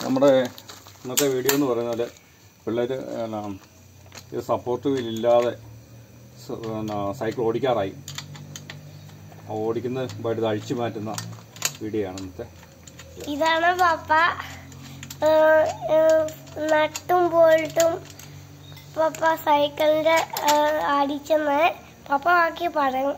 നമ്മുടെ ഇന്നത്തെ വീഡിയോ എന്ന് പറയുന്നത് പിള്ളേർ ഇത് സപ്പോർട്ട് വീലില്ലാതെ സ- എന്നാ, സൈക്കിൾ ഓടിക്കാറായി ആ ഓടിക്കുന്ന ഇത് അഴിച്ചു മാറ്റുന്ന വീഡിയോ ആണ് ഇന്നത്തെ ഇതാണ് പപ്പ ഏഹ്, ഏഹ്, നട്ടും ബോൾട്ടും പപ്പ സൈക്കിളിന്റെ ഏഹ്, അടിച്ചെന്ന് പപ്പ ബാക്കി പറയും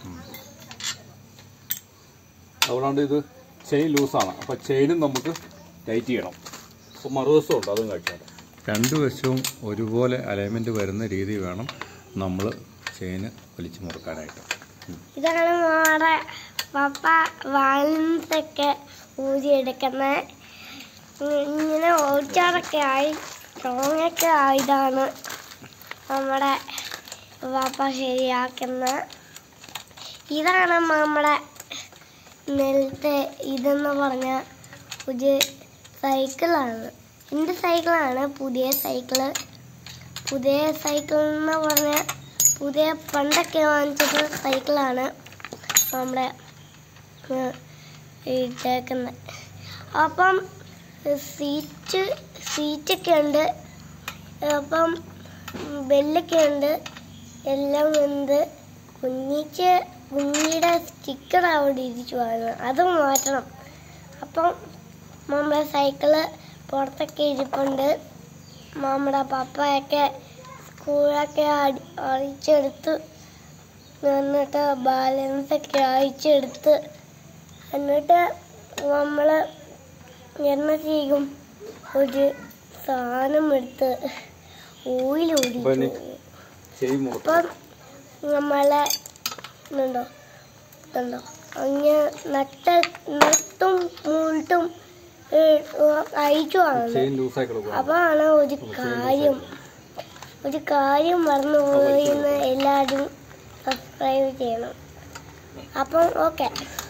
അതുകൊണ്ടാണ്ട് ഇത് ചെയിൻ ലൂസാണ് അപ്പോൾ ചെയിനും നമുക്ക് ടൈറ്റ് ചെയ്യണം അപ്പോൾ മറുവശം ഉണ്ട് അതും കഴിച്ചാൽ രണ്ട് വശവും ഒരുപോലെ അലൈൻമെൻറ്റ് വരുന്ന രീതി വേണം നമ്മൾ ചെയിന് വലിച്ചു മുറുക്കാനായിട്ട് ഇതാണ് നമ്മുടെ പപ്പ വാലൻസൊക്കെ ഊരിയെടുക്കുന്നത് ഇങ്ങനെ ഓടിച്ചാറൊക്കെ ആയി സ്ട്രോങ് ഒക്കെ ആയതാണ് നമ്മുടെ പപ്പ ശരിയാക്കുന്നത് ഇതാണ് നമ്മുടെ നെലത്തെ ഇതെന്ന് പറഞ്ഞ ഒരു സൈക്കിളാണ് എൻ്റെ സൈക്കിളാണ് പുതിയ സൈക്കിള് പുതിയ സൈക്കിൾ എന്ന് പറഞ്ഞാൽ പുതിയ പണ്ടൊക്കെ വാങ്ങിച്ചത് സൈക്കിളാണ് നമ്മുടെ ഇട്ടേക്കുന്നത് അപ്പം സീറ്റ് സീറ്റൊക്കെ ഉണ്ട് അപ്പം ബെല്ലൊക്കെ ഉണ്ട് എല്ലാം ഉണ്ട് കുഞ്ഞിക്ക് കുഞ്ഞിയുടെ സ്റ്റിക്കർ അവിടെ ഇരിക്കുവാണ് അത് മാറ്റണം അപ്പം നമ്മുടെ സൈക്കിള് പുറത്തൊക്കെ ഇരിപ്പുണ്ട് നമ്മുടെ പപ്പയൊക്കെ സ്കൂളൊക്കെ അടി അഴിച്ചെടുത്ത് എന്നിട്ട് ബാലൻസ് ഒക്കെ അഴിച്ചെടുത്ത് എന്നിട്ട് നമ്മൾ എണ്ണ ചെയ്യും ഒരു സാധനം എടുത്ത് ഓയിൽ അപ്പൊ ഇനി ഓടിക്കും ചെയിൻ മുറുക്കാം അപ്പം നമ്മളെ ഇതുണ്ടോ ഇതുണ്ടോ അങ്ങനെ നട്ട നട്ടും മൂട്ടും അയച്ചുവാണ് ചെയിൻ ലൂസായി കിടക്കുക അപ്പാണ് ഒരു കാര്യം ഒരു കാര്യം മറന്നു പോയിന്ന് എല്ലാവരും സബ്സ്ക്രൈബ് ചെയ്യണം അപ്പം ഓക്കെ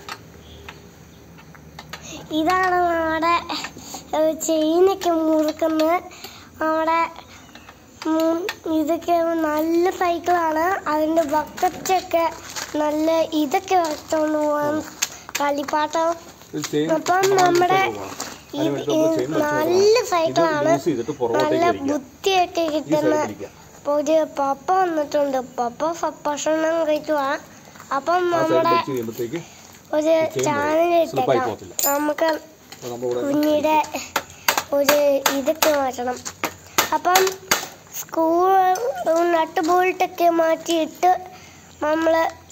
ഇതാണ് നമ്മുടെ ഏഹ്, ചെയിനൊക്കെ മുറുക്കുന്നത് നമ്മുടെ ഉം, ഇതൊക്കെ നല്ല സൈക്കിളാണ് അതിൻ്റെ ബക്കറ്റൊക്കെ നല്ല ഇതൊക്കെ വരച്ചോണ്ട് പോകാൻ കളിപ്പാട്ടം ഇത് ചെയിൻ അപ്പം നമ്മുടെ അതിന് ഇത് വേണ്ടി നമ്മൾ ചെയിൻ വെച്ച് നല്ല കൊടുക്കണം. സൈക്കിളാണ് ഇത് ലൂസ് ചെയ്തിട്ട് പുറകോട്ടേക്ക് നല്ല വലിക്കുക. ബുദ്ധിയൊക്കെ ഈ കിട്ടുന്ന സൈഡിലിരിക്കുക. ഇപ്പൊ ഒരു പപ്പ വന്നിട്ടുണ്ട് പപ്പ ഫ- ഭക്ഷണം കഴിക്കുവാ അപ്പം ആ സൈഡിൽ നമ്മുടെ വെച്ച് കഴിയുമ്പോഴത്തേക്ക് ഒരു ചെയിൻ ചാനൽ സ്ലിപ്പായി ഇട്ടേക്കാം പോകത്തില്ല. നമുക്ക് അപ്പോൾ നമ്മളിവിടെ കുഞ്ഞിയുടെ ഒരു ഇതൊക്കെ മാറ്റണം അപ്പം സ്കൂൾ നട്ട് ബോൾട്ടൊക്കെ മാറ്റിയിട്ട് നമ്മൾ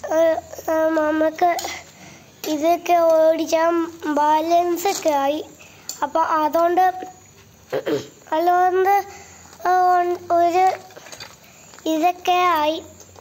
നമുക്ക് ഇതൊക്കെ ഓടിച്ചാൽ ബാലൻസ് ഒക്കെ ആയി അപ്പം അതുകൊണ്ട് അതുകൊണ്ട് ഒരു ഇതൊക്കെ ആയി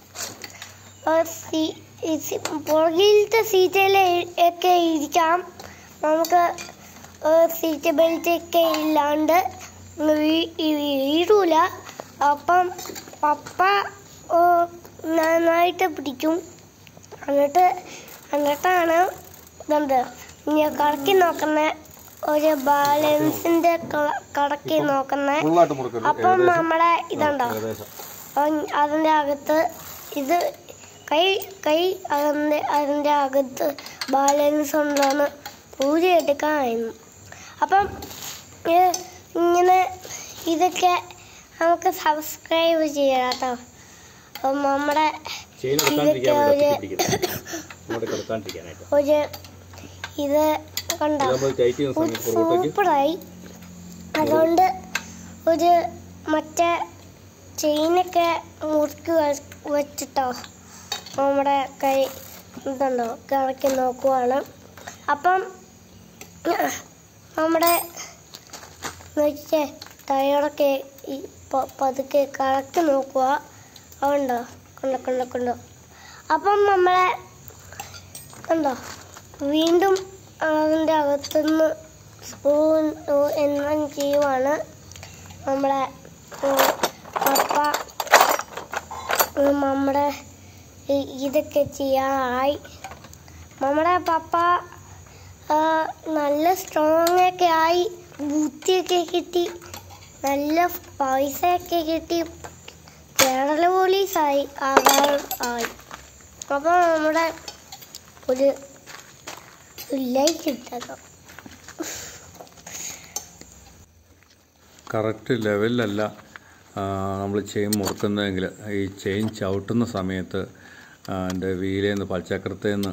ആ സീ- ഈ സി- പുറകിലത്തെ സീറ്റിൽ ഒക്കെ ഇരിക്കാം നമുക്ക് സീറ്റ് ബെൽറ്റ് ഒക്കെ ഇല്ലാണ്ട് വീ- ഈ വീഴൂല അപ്പം പപ്പ ഓ, നന്നായിട്ട് പിടിക്കും എന്നിട്ട് എന്നിട്ടാണ് ഇതുണ്ട് ഞാൻ കറക്കി നോക്കുന്ന ഒരു ബാലൻസിന്റെ ക- കറക്കി നോക്കുന്ന ഫുള്ളായിട്ട് മുറുക്കരുത് അപ്പം ഏകദേശം നമ്മുടെ ഇതുണ്ടോ ഏകദേശം അപ്പം അതിൻ്റെ അകത്ത് ഇത് കൈ കൈ അതിൻ്റെ അതിൻ്റെ അകത്ത് ബാലൻസ് ഉണ്ടോന്ന് ഊരിയെടുക്കാമായിരുന്നു അപ്പം ഇത് ഇങ്ങനെ ഇതൊക്കെ നമുക്ക് സബ്സ്ക്രൈബ് ചെയ്യണം കേട്ടോ അപ്പം നമ്മുടെ ചെയിൻ ഇതൊക്കെ എടുക്കാണ്ടിരിക്കാൻ ഒരു വേണ്ടി പിടിക്കുന്നത് അങ്ങോട്ട് കിടക്കാണ്ടിരിക്കാനായിട്ട് ഒരു ഇത് കണ്ടോ ഇത് നമ്മൾ ടൈറ്റ് ചെയ്യുന്ന സമയത്ത് പുറകോട്ടേക്ക് സൂപ്പറായി അതുകൊണ്ട് ഒരു മറ്റേ ചെയിനൊക്കെ മുറുക്കി വെ- വെച്ചിട്ടോ നമ്മുടെ കൈ ഇതുണ്ടോ കറക്കി നോക്കുവാണ് അപ്പം നമ്മുടെ വെച്ചേ ടയറൊക്കെ ഈ പ- പതുക്കെ കറക്കി നോക്കുക അതുണ്ടോ കൊണ്ടോ കൊണ്ടോ കൊണ്ടോ അപ്പം നമ്മളെ കണ്ടോ വീണ്ടും അതിൻ്റെ അകത്തുനിന്ന് സ്പൂൺ എണ്ണം ചെയ്യുവാണ് നമ്മളെ ഉം, പപ്പ ഉം, നമ്മുടെ ഈ- ഇതൊക്കെ ചെയ്യാറായി നമ്മുടെ പപ്പ ആ, നല്ല സ്ട്രോങ് ഒക്കെ ആയി ബുദ്ധിയൊക്കെ കിട്ടി നല്ല പൈസയൊക്കെ കിട്ടി കേരള പോലീസായി ആകാർ ആയി അപ്പോൾ നമ്മുടെ ഒരു ലൈക്ക് ഇട്ടേക്കാം കറക്റ്റ് ലെവലിലല്ല നമ്മൾ ചെയിൻ മുറുക്കുന്നതെങ്കിൽ ഈ ചെയിൻ ചവിട്ടുന്ന സമയത്ത് ആ, എൻ്റെ വീലേന്ന് പൽച്ചക്രത്തേന്ന്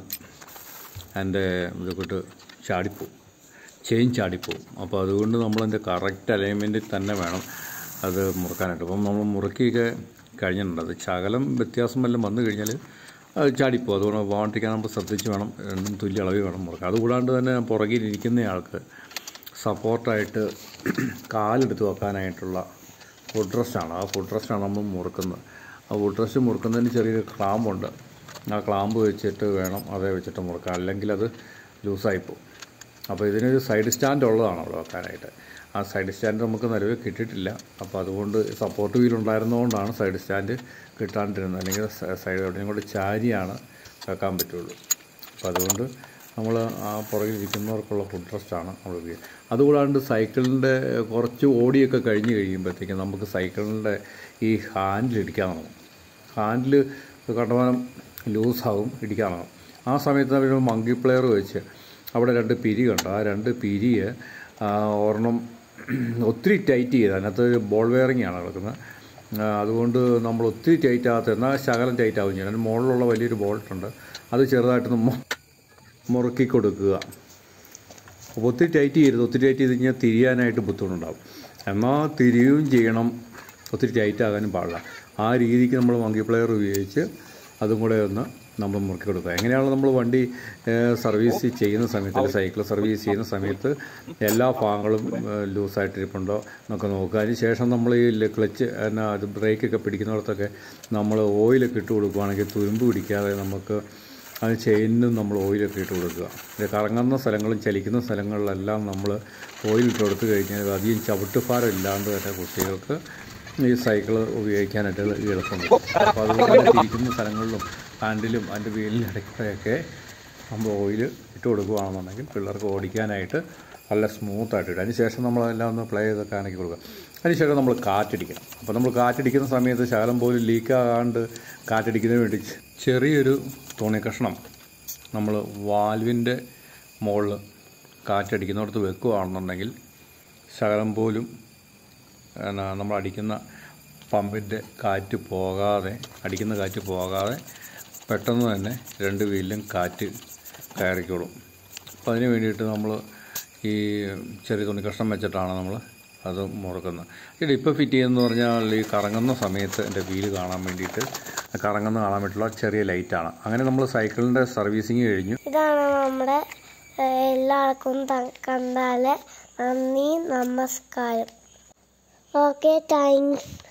എൻ്റെ ഇത് കൊണ്ട് ചാടിപ്പോവും ചെയിൻ ചാടിപ്പോവും അപ്പോൾ അതുകൊണ്ട് നമ്മളതിൻ്റെ കറക്റ്റ് അലൈൻമെൻറ്റിൽ തന്നെ വേണം അത് മുറുക്കാനായിട്ട് അപ്പം നമ്മൾ മുറുക്കിയൊക്കെ കഴിഞ്ഞിട്ടുണ്ട് അത് ശകലം വ്യത്യാസം വല്ലതും വന്നു കഴിഞ്ഞാൽ അത് ചാടിപ്പോവും അതുകൊണ്ട് പോകാണ്ടിരിക്കാൻ നമ്മൾ ശ്രദ്ധിച്ച് വേണം രണ്ടും തുല്യ അളവിൽ വേണം മുറുക്കാൻ അതുകൂടാണ്ട് തന്നെ പുറകിലിരിക്കുന്നയാൾക്ക് സപ്പോർട്ടായിട്ട് കാലെടുത്ത് വെക്കാനായിട്ടുള്ള ഫുഡ് റെസ്റ്റാണ് ആ ഫുഡ് റെസ്റ്റാണ് നമ്മൾ മുറുക്കുന്നത് ആ ഫുഡ് റെസ്റ്റ് മുറുക്കുന്നതിന് ചെറിയൊരു ക്ലാമ്പുണ്ട് ആ ക്ലാമ്പ് വെച്ചിട്ട് വേണം അതേ വെച്ചിട്ട് മുറുക്കാൻ അല്ലെങ്കിൽ അത് ലൂസായിപ്പോവും അപ്പോൾ ഇതിനൊരു സൈഡ് സ്റ്റാൻഡ് ഉള്ളതാണ് അവിടെ വെക്കാനായിട്ട് ആ സൈഡ് സ്റ്റാൻഡ് നമുക്ക് നിലവിൽ കിട്ടിയിട്ടില്ല അപ്പോൾ അതുകൊണ്ട് സപ്പോർട്ട് വീൽ ഉണ്ടായിരുന്നതുകൊണ്ടാണ് സൈഡ് സ്റ്റാൻഡ് കിട്ടാണ്ടിരുന്നത് അല്ലെങ്കിൽ സ- സൈഡ് എവിടെയും കൂടെ ചാരിയാണ് വെക്കാൻ പറ്റുള്ളൂ അപ്പോൾ അതുകൊണ്ട് നമ്മൾ ആ പുറകിൽ ഇരിക്കുന്നവർക്കുള്ള ഫുഡ് റെസ്റ്റാണ് നമ്മൾ ഉപയോഗിക്കുക അതുകൂടാണ്ട് സൈക്കിളിൻ്റെ കുറച്ച് ഓടിയൊക്കെ കഴിഞ്ഞ് കഴിയുമ്പോഴത്തേക്കും നമുക്ക് സൈക്കിളിൻ്റെ ഈ ഹാൻഡിൽ ഇടിക്കാൻ തുടങ്ങും ഹാൻഡിൽ കണ്ടമാനം ലൂസാവും ഇടിക്കാൻ തുടങ്ങും ആ സമയത്ത് അവർ മങ്കി പ്ലെയർ വെച്ച് അവിടെ രണ്ട് പിരി കണ്ടു ആ രണ്ട് പിരിയെ ആ, ഒരെണ്ണം ഒത്തിരി ടൈറ്റ് ചെയ്ത് അതിനകത്ത് ബോൾ വെയറിംഗ് ആണ് കിടക്കുന്നത് ആ, അതുകൊണ്ട് നമ്മൾ ഒത്തിരി ടൈറ്റ് ആകാത്ത എന്നാൽ ശകലം ടൈറ്റ് ആവും ചെയ്യണം അതിന് മുകളിലുള്ള വലിയൊരു ബോൾട്ടുണ്ട് അത് ചെറുതായിട്ടൊന്ന് മു- മുറുക്കി കൊടുക്കുക അപ്പോൾ ഒത്തിരി ടൈറ്റ് ചെയ്യരുത് ഒത്തിരി ടൈറ്റ് ചെയ്ത് കഴിഞ്ഞാൽ തിരിയാനായിട്ട് ബുദ്ധിമുട്ടുണ്ടാവും എന്നാൽ തിരിയുകയും ചെയ്യണം ഒത്തിരി ടൈറ്റ് ആകാനും പാടില്ല ആ രീതിക്ക് നമ്മൾ മങ്കി പ്ലെയർ ഉപയോഗിച്ച് അതും കൂടെ ഒന്ന് നമ്മൾ മുറുക്കി കൊടുക്കുക എങ്ങനെയാണ് നമ്മൾ വണ്ടി ഏഹ്, സർവീസ് ചെയ്യുന്ന സമയത്ത് അല്ലെങ്കിൽ സൈക്കിൾ സർവീസ് ചെയ്യുന്ന സമയത്ത് എല്ലാ ഭാഗങ്ങളും ഏഹ്, ലൂസായിട്ടിരിപ്പുണ്ടോ എന്നൊക്കെ നോക്കുക അതിന് ശേഷം നമ്മൾ ഈ ല- ക്ലച്ച് എന്നാ അത് ബ്രേക്കൊക്കെ പിടിക്കുന്നിടത്തൊക്കെ നമ്മൾ ഓയിലൊക്കെ ഇട്ട് കൊടുക്കുകയാണെങ്കിൽ തുരുമ്പ് പിടിക്കാതെ നമുക്ക് അത് ചെയിനും നമ്മൾ ഓയിലൊക്കെ ഇട്ട് കൊടുക്കുക ഇത് കറങ്ങുന്ന സ്ഥലങ്ങളും ചലിക്കുന്ന സ്ഥലങ്ങളിലെല്ലാം നമ്മൾ ഓയിൽ ഇട്ട് കൊടുത്തു കഴിഞ്ഞാൽ അധികം ചവിട്ടുഭാരം ഇല്ലാണ്ട് തന്നെ കുട്ടികൾക്ക് ഈ സൈക്കിൾ ഉപയോഗിക്കാനായിട്ട് എളുപ്പം കിട്ടും അപ്പോൾ അതുകൊണ്ട് തന്നെ തിരിക്കുന്ന സ്ഥലങ്ങളിലും ഹാൻഡിലും അതിൻ്റെ വീലിൻ്റെ ഇടയ്ക്കൊക്കെ നമ്മൾ ഓയിൽ ഇട്ട് കൊടുക്കുകയാണെന്നുണ്ടെങ്കിൽ പിള്ളേർക്ക് ഓടിക്കാനായിട്ട് നല്ല സ്മൂത്തായിട്ട് ഇടും അതിനുശേഷം നമ്മളതെല്ലാം ഒന്ന് പ്ലേ ചെയ്തൊക്കെ ആണെങ്കിൽ കൊടുക്കുക അതിനുശേഷം നമ്മൾ കാറ്റടിക്കണം അപ്പോൾ നമ്മൾ കാറ്റടിക്കുന്ന സമയത്ത് ശകലം പോലും ലീക്കാകാണ്ട് കാറ്റടിക്കുന്നതിന് വേണ്ടി ചെറിയൊരു തുണി കഷ്ണം നമ്മൾ വാൽവിൻ്റെ മുകളിൽ കാറ്റടിക്കുന്നിടത്ത് വെക്കുകയാണെന്നുണ്ടെങ്കിൽ ശകലം പോലും എന്നാ നമ്മൾ അടിക്കുന്ന പമ്പിൻ്റെ കാറ്റ് പോകാതെ അടിക്കുന്ന കാറ്റ് പോകാതെ പെട്ടെന്ന് തന്നെ രണ്ട് വീലിലും കാറ്റ് കയറിക്കോളും അപ്പോൾ അതിന് വേണ്ടിയിട്ട് നമ്മൾ ഈ ചെറിയ തുണി കഷ്ണം വെച്ചിട്ടാണ് നമ്മൾ അത് മുറുക്കുന്നത് ഇത് ഇപ്പോൾ ഫിറ്റ് ചെയ്യുന്നതെന്ന് പറഞ്ഞാൽ ഈ കറങ്ങുന്ന സമയത്ത് എൻ്റെ വീല് കാണാൻ വേണ്ടിയിട്ട് കറങ്ങുന്ന കാണാൻ വേണ്ടിയിട്ടുള്ള ചെറിയ ലൈറ്റാണ് അങ്ങനെ നമ്മൾ സൈക്കിളിൻ്റെ സർവീസിങ് കഴിഞ്ഞു ഇതാണ് നമ്മുടെ ഏഹ്, എല്ലാവർക്കും ത- കണ്ടാല് നന്ദി നമസ്കാരം ഓക്കെ താങ്ക്സ്